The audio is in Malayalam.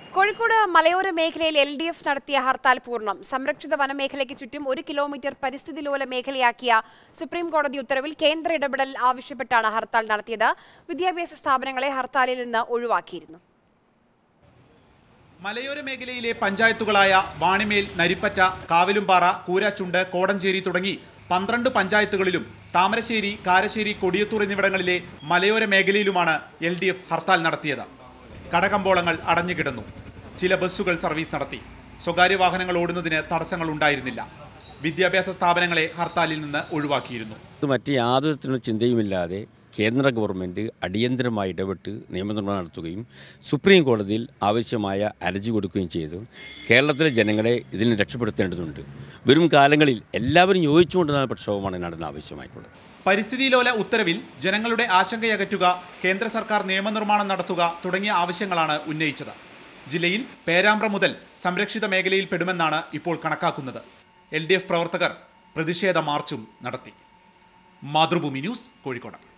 കോഴിക്കോട് മലയോര മേഖലയിൽ എൽ ഡി എഫ് നടത്തിയ ഹർത്താൽ പൂർണ്ണം സംരക്ഷിത വനമേഖലയ്ക്ക് ചുറ്റും ഒരു കിലോമീറ്റർ പരിസ്ഥിതി ലോല മേഖലയാക്കിയ സുപ്രീം കോടതി ഉത്തരവിൽ കേന്ദ്ര ഇടപെടൽ ആവശ്യപ്പെട്ടാണ് ഹർത്താൽ നടത്തിയത് വിദ്യാഭ്യാസ സ്ഥാപനങ്ങളെ ഹർത്താലിൽ നിന്ന് ഒഴിവാക്കിയിരുന്നു മലയോര മേഖലയിലെ പഞ്ചായത്തുകളായ വാണിമേൽ നരിപ്പറ്റ കാവലുംപാറ കൂരാച്ചുണ്ട് കോടഞ്ചേരി തുടങ്ങി പന്ത്രണ്ട് പഞ്ചായത്തുകളിലും താമരശ്ശേരി കാരശ്ശേരി കൊടിയത്തൂർ എന്നിവിടങ്ങളിലെ മലയോര മേഖലയിലുമാണ് എൽ ഡി എഫ് ഹർത്താൽ നടത്തിയത് കടകമ്പോളങ്ങൾ അടഞ്ഞുകിടന്നു ചില ബസ്സുകൾ സർവീസ് നടത്തി സ്വകാര്യ വാഹനങ്ങൾ ഓടുന്നതിന് തടസ്സങ്ങൾ ഉണ്ടായിരുന്നില്ല വിദ്യാഭ്യാസ സ്ഥാപനങ്ങളെ ഹർത്താലിൽ നിന്ന് ഒഴിവാക്കിയിരുന്നു ഇത് മറ്റ് യാതൊരു തരത്തിലുള്ള ചിന്തയുമില്ലാതെ കേന്ദ്ര ഗവൺമെൻറ് അടിയന്തരമായി ഇടപെട്ട് നിയമനിർമ്മാണം നടത്തുകയും സുപ്രീം കോടതിയിൽ ആവശ്യമായ അലജി കൊടുക്കുകയും ചെയ്തു കേരളത്തിലെ ജനങ്ങളെ ഇതിൽ നിന്ന് രക്ഷപ്പെടുത്തേണ്ടതുണ്ട് വരും കാലങ്ങളിൽ എല്ലാവരും യോജിച്ചുകൊണ്ടുള്ള പ്രക്ഷോഭമാണ് നടന്ന ആവശ്യമായിട്ടുള്ളത് പരിസ്ഥിതി ലോല ഉത്തരവിൽ ജനങ്ങളുടെ ആശങ്കയകറ്റുക കേന്ദ്ര സർക്കാർ നിയമനിർമ്മാണം നടത്തുക തുടങ്ങിയ ആവശ്യങ്ങളാണ് ഉന്നയിച്ചത് ജില്ലയിൽ പേരാമ്പ്ര മുതൽ സംരക്ഷിത മേഖലയിൽ പെടുമെന്നാണ് ഇപ്പോൾ കണക്കാക്കുന്നത് എൽ പ്രവർത്തകർ പ്രതിഷേധ മാർച്ചും നടത്തി മാതൃഭൂമി ന്യൂസ് കോഴിക്കോട്